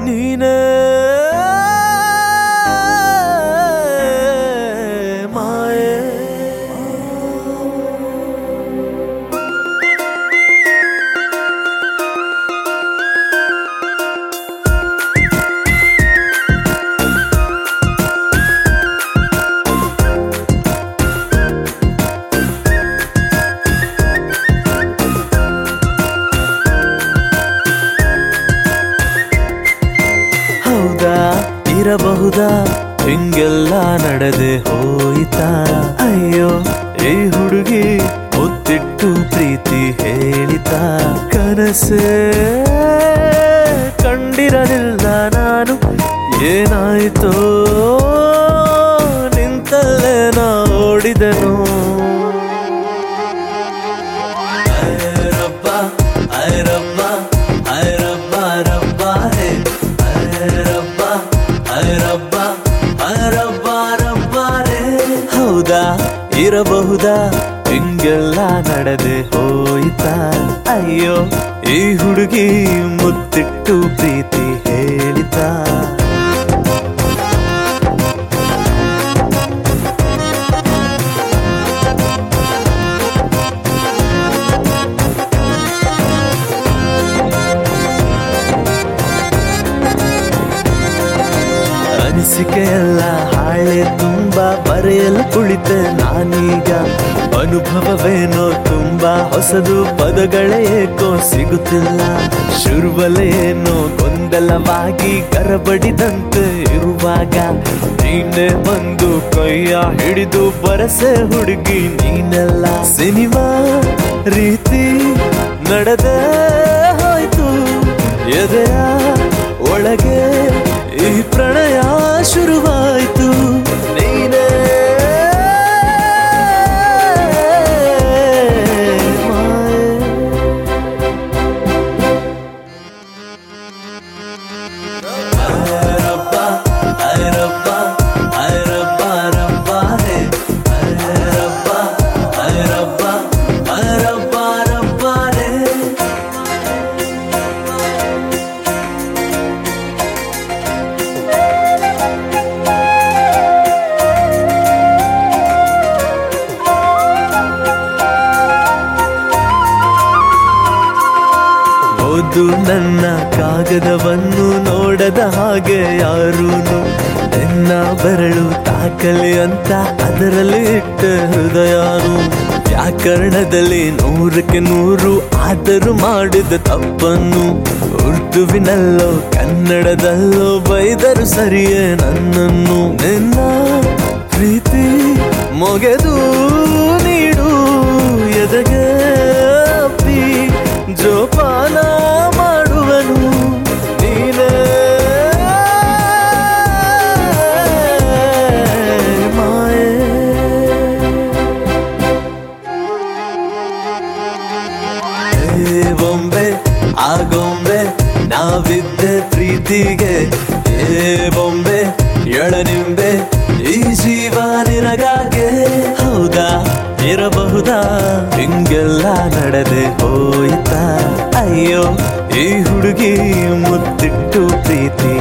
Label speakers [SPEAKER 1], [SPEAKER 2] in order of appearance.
[SPEAKER 1] ನೀನೇ ಮಾಯೆ ಹೌದಾ ಇರಬಹುದಾ ಹಿಂಗೆಲ್ಲ ನಡೆದೆ ಹೋಯ್ತಾ ಅಯ್ಯೋ ಈ ಹುಡುಗಿ ಮುತ್ತಿಟ್ಟು ಪ್ರೀತಿ ಹೇಳಿತ ಕನಸೇ ಕಂಡಿರಲಿಲ್ಲ ನಾನು ಏನಾಯ್ತೋ ನಿಂತಲ್ಲೇ ನಾ ಓಡಿದೆನು ರಬ್ಬ ಐ ರಬ್ಬ ಐ ರಬ್ಬ ರಬ್ಬ ಹೇ ಐ ರಬ್ಬ ಐ ರಬ್ಬ ಐ ರಬ್ಬ ರಬ್ಬ ರೇ ಹೌದಾ ಇರಬಹುದಾ ಹಿಂಗೆಲ್ಲ ನಡೆದೆ ಹೋಯ್ತಾ ಅಯ್ಯೋ ಈ ಹುಡುಗಿ ಮುತ್ತಿಟ್ಟು ಪ್ರೀತಿ ಹೇಳಿತಾ ಅನಿಸಿಕೆಯಲ್ಲ ಹಾಳೆ ತುಂಬಾ ಬರೆಯಲು ಕುಳಿತೆ ನಾನೀಗ ಅನುಭವವೇನೋ ತುಂಬಾ ಹೊಸದು ಪದಗಳೇ ಏಕೋ ಸಿಗುತ್ತಿಲ್ಲ ಶುರುವಲೆ ಏನೋ ಗೊಂದಲವಾಗಿ ಗರಬಡಿದಂತೆ ಇರುವಾಗ ನೀನೆ ಬಂದು ಕೈಯ ಹಿಡಿದು ಬರಸೆ ಹುಡುಗಿ ನೀನೆಲ್ಲ ಸಿನಿಮಾ ರೀತಿ ನಡೆದೇ ಹೋಯ್ತು ಎದೆಯ ಒಳಗೆ ಈ ಪ್ರಣಯ ಶುರುವಾಯ್ತು ನೀನೇ ರಬ್ಬ ಐ ರಬ್ಬ ಐ ರಬ್ಬ ರಬ್ಬ ಹೇ ಐ ರಬ್ಬ ಐ ರಬ್ಬ ಐ ರಬ್ಬ ರಬ್ಬ ರೇ ಓದು ನನ್ನ ಕಾಗದವನ್ನು ನೋಡದ ಹಾಗೆ ಯಾರೂನು ನಿನ್ನ ಬೆರಳು ತಾಕಲಿ ಅಂತ ಅದರಲ್ಲಿ ಇಟ್ಟ ಹೃದಯನು ವ್ಯಾಕರಣದಲ್ಲಿ ನೂರಕ್ಕೆ ನೂರು ಆದರೂ ಮಾಡಿದ ತಪ್ಪನ್ನು ಉರ್ದುವಿನಲ್ಲೋ ಕನ್ನಡದಲ್ಲೋ ಬೈದರು ಸರಿಯೇ ನನ್ನನ್ನು ನಿನ್ನ ಪ್ರೀತಿ ಮೊಗೆದು ನೀಡು ಎದೆಗೆ ಅಪ್ಪಿ ಜೋಪಾನ ಮಾಡುವನು ನೀನೇ ಮಾಯೆ ಏ ಬೊಂಬೆ ಆ ಗೊಂಬೆ ನಾವಿದ್ದೆ ಪ್ರೀತಿಗೆ ಏ ಬೊಂಬೆ ಎಳನಿಂಬೆ ಈ ಜೀವ ನಿನಗಾಗೆ ಹೌದಾ ಇರಬಹುದಾ ಹಿಂಗೆಲ್ಲ ನಡೆದೆ ಹೋಯ್ತಾ ಅಯ್ಯೋ ಈ ಹುಡುಗಿ ಮುತ್ತಿಟ್ಟು ಪ್ರೀತಿ